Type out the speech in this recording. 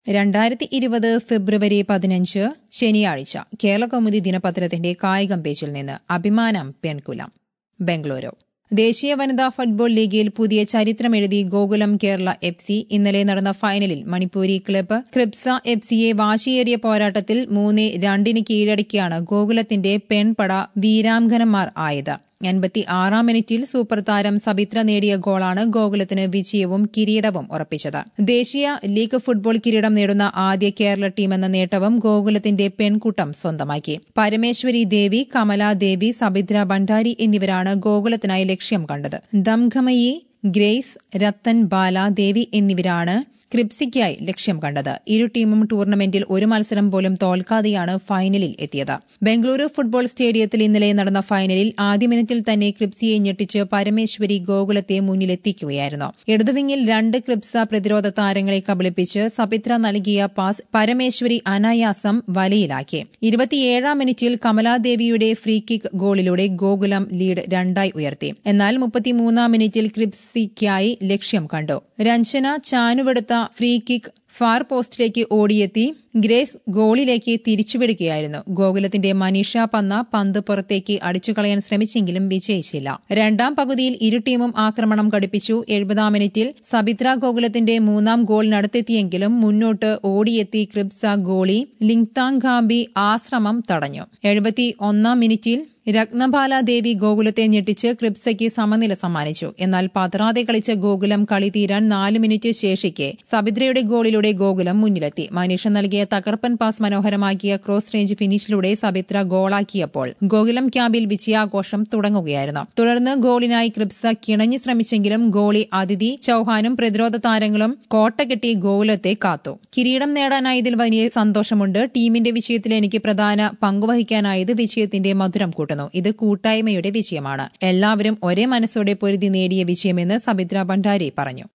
രണ്ടായിരത്തി ഇരുപത് ഫെബ്രുവരി പതിനഞ്ച് ശനിയാഴ്ച കേരളകൗമുദി ദിനപത്രത്തിന്റെ കായികം പേജിൽ നിന്ന് അഭിമാനം പെൺകുലം ബംഗളൂരു ദേശീയ വനിതാ ഫുട്ബോൾ ലീഗിൽ പുതിയ ചരിത്രമെഴുതി ഗോകുലം കേരള എഫ് സി ഇന്നലെ നടന്ന ഫൈനലിൽ മണിപ്പൂരി ക്ലബ്ബ് ക്രിപ്സ എഫ് സിയെ വാശിയേറിയ പോരാട്ടത്തിൽ മൂന്ന് രണ്ടിന് കീഴടക്കിയാണ് ഗോകുലത്തിന്റെ പെൺപട വീരാംഗനമാർ ആയത് എൺപത്തി ആറാം മിനിറ്റിൽ സൂപ്പർ താരം സബിത്ര നേടിയ ഗോളാണ് ഗോകുലത്തിന് വിജയവും കിരീടവും ഉറപ്പിച്ചത് ദേശീയ ലീഗ് ഫുട്ബോൾ കിരീടം നേടുന്ന ആദ്യ കേരള ടീമെന്ന നേട്ടവും ഗോകുലത്തിന്റെ പെൺകൂട്ടം സ്വന്തമാക്കി പരമേശ്വരി ദേവി കമലാ ദേവി സബിത്ര ഭണ്ഡാരി എന്നിവരാണ് ഗോകുലത്തിനായി ലക്ഷ്യം കണ്ടത് ദംഘമയി ഗ്രേസ് രത്തൻ ബാല ദേവി എന്നിവരാണ് ക്രിപ്സിക്കായി ലക്ഷ്യം കണ്ടത് ഇരു ടീമും ടൂർണമെന്റിൽ ഒരു മത്സരം പോലും തോൽക്കാതെയാണ് ഫൈനലിൽ എത്തിയത് ബംഗളൂരു ഫുട്ബോൾ സ്റ്റേഡിയത്തിൽ ഇന്നലെ നടന്ന ഫൈനലിൽ ആദ്യ മിനിറ്റിൽ തന്നെ ക്രിപ്സിയെ ഞെട്ടിച്ച് പരമേശ്വരി ഗോകുലത്തെ മുന്നിലെത്തിക്കുകയായിരുന്നു ഇടതുവിങ്ങിൽ രണ്ട് ക്രിപ്സ പ്രതിരോധ താരങ്ങളെ കബളിപ്പിച്ച് സപിത്ര നൽകിയ പാസ് പരമേശ്വരി അനായാസം വലയിലാക്കി ഇരുപത്തിയേഴാം മിനിറ്റിൽ കമലാദേവിയുടെ ഫ്രീ കിക്ക് ഗോളിലൂടെ ഗോകുലം ലീഡ് രണ്ടായി ഉയർത്തി എന്നാൽ മുപ്പത്തിമൂന്നാം മിനിറ്റിൽ ക്രിപ്സിക്കായി ലക്ഷ്യം കണ്ടു രഞ്ജന ചാനുവെടുത്ത ഫ്രീ കിക്ക് ഫാർ പോസ്റ്റിലേക്ക് ഓടിയെത്തി ഗ്രേസ് ഗോളിലേക്ക് തിരിച്ചുവിടുകയായിരുന്നു ഗോകുലത്തിന്റെ മനീഷ പന്ന പന്ത് പുറത്തേക്ക് അടിച്ചുകളയാൻ ശ്രമിച്ചെങ്കിലും വിജയിച്ചില്ല രണ്ടാം പകുതിയിൽ ഇരു ടീമും ആക്രമണം ഘടിപ്പിച്ചു എഴുപതാം മിനിറ്റിൽ സബിത്ര ഗോകുലത്തിന്റെ മൂന്നാം ഗോളിനടുത്തെത്തിയെങ്കിലും മുന്നോട്ട് ഓടിയെത്തി ക്രിബ്സ ഗോളി ലിങ്താങ്കാംബി ആശ്രമം തടഞ്ഞു എഴുപത്തി ഒന്നാം മിനിറ്റിൽ രത്നബാല ദേവി ഗോകുലത്തെ ഞെട്ടിച്ച് ക്രിപ്സയ്ക്ക് സമനില സമ്മാനിച്ചു എന്നാൽ പതറാതെ കളിച്ച ഗോകുലം കളി തീരാൻ നാല് മിനിറ്റ് ശേഷിക്കെ സബിദ്രയുടെ ഗോളിലൂടെ ഗോകുലം മുന്നിലെത്തി മനീഷ നൽകിയ തകർപ്പൻ പാസ് മനോഹരമാക്കിയ ക്രോസ് റേഞ്ച് ഫിനിഷിലൂടെ സബിത്ര ഗോളാക്കിയപ്പോൾ ഗോകുലം ക്യാമ്പിൽ വിജയാഘോഷം തുടങ്ങുകയായിരുന്നു തുടർന്ന് ഗോളിനായി ക്രിപ്സ കിണഞ്ഞു ശ്രമിച്ചെങ്കിലും ഗോളി അതിഥി ചൌഹാനും പ്രതിരോധ താരങ്ങളും കോട്ട കെട്ടി ഗോകുലത്തെ കാത്തു കിരീടം നേടാനായതിൽ വലിയ സന്തോഷമുണ്ട് ടീമിന്റെ വിജയത്തിൽ എനിക്ക് പ്രധാന പങ്കുവഹിക്കാനായത് വിജയത്തിന്റെ മധുരം കൂട്ടുന്നു ഇത് കൂട്ടായ്മയുടെ വിജയമാണ് എല്ലാവരും ഒരേ മനസ്സോടെ പൊരുതി നേടിയ വിജയമെന്ന് സബിത്ര ഭണ്ഡാരി പറഞ്ഞു